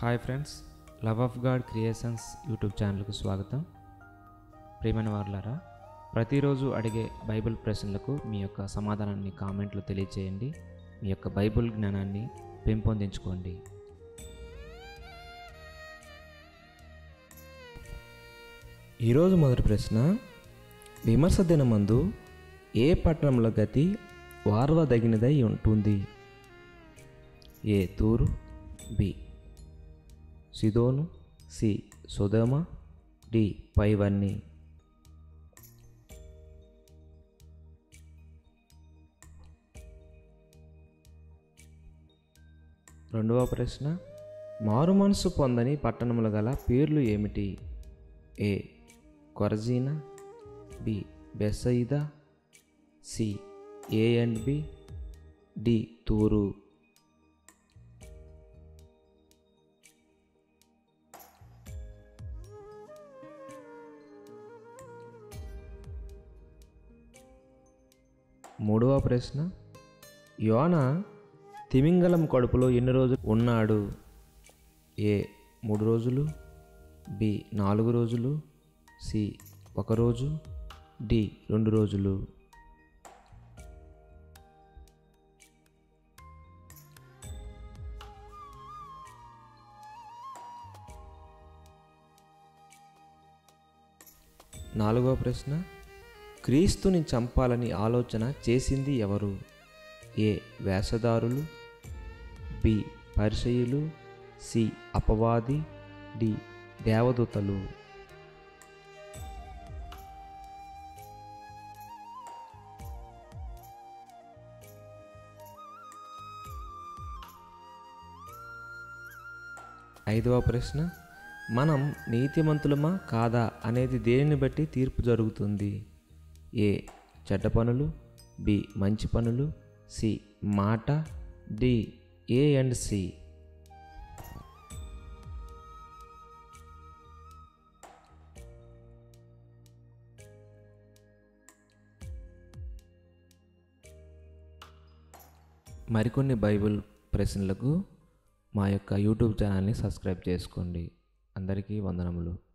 hi friends love of God creations YouTube ఛానల్కు స్వాగతం ప్రియమైన వారులారా ప్రతిరోజు అడిగే బైబిల్ ప్రశ్నలకు మీ యొక్క సమాధానాన్ని కామెంట్లో తెలియచేయండి మీ యొక్క బైబిల్ జ్ఞానాన్ని పెంపొందించుకోండి ఈరోజు మొదటి ప్రశ్న విమర్శ దినమందు ఏ పట్టణంలో గతి వార్వదగినదై ఉంటుంది ఏ తూరు బి సిదోను సి సుధమ డి పైవన్నీ రెండవ ప్రశ్న మారు మనసు పొందని పట్టణములు గల పేర్లు ఏమిటి ఏ కొరజీనా బి బెసయిదా C A and B D తూరు మూడవ ప్రశ్న యోన తిమింగలం కడుపులో ఎన్ని రోజులు ఉన్నాడు ఏ మూడు రోజులు బి నాలుగు రోజులు సి ఒక రోజు డి రెండు రోజులు నాలుగవ ప్రశ్న క్రీస్తుని చంపాలని ఆలోచన చేసింది ఎవరు ఏ వేషధారులు బి పరిచయులు సి అపవాది డి దేవదూతలు ఐదవ ప్రశ్న మనం నీతిమంతులమా కాదా అనేది దేనిని బట్టి తీర్పు జరుగుతుంది ఏ చెడ్డ పనులు బి మంచి పనులు సి మాట డి ఏ అండ్ సి మరికొన్ని బైబిల్ ప్రశ్నలకు మా యొక్క యూట్యూబ్ ఛానల్ని సబ్స్క్రైబ్ చేసుకోండి అందరికీ వందనములు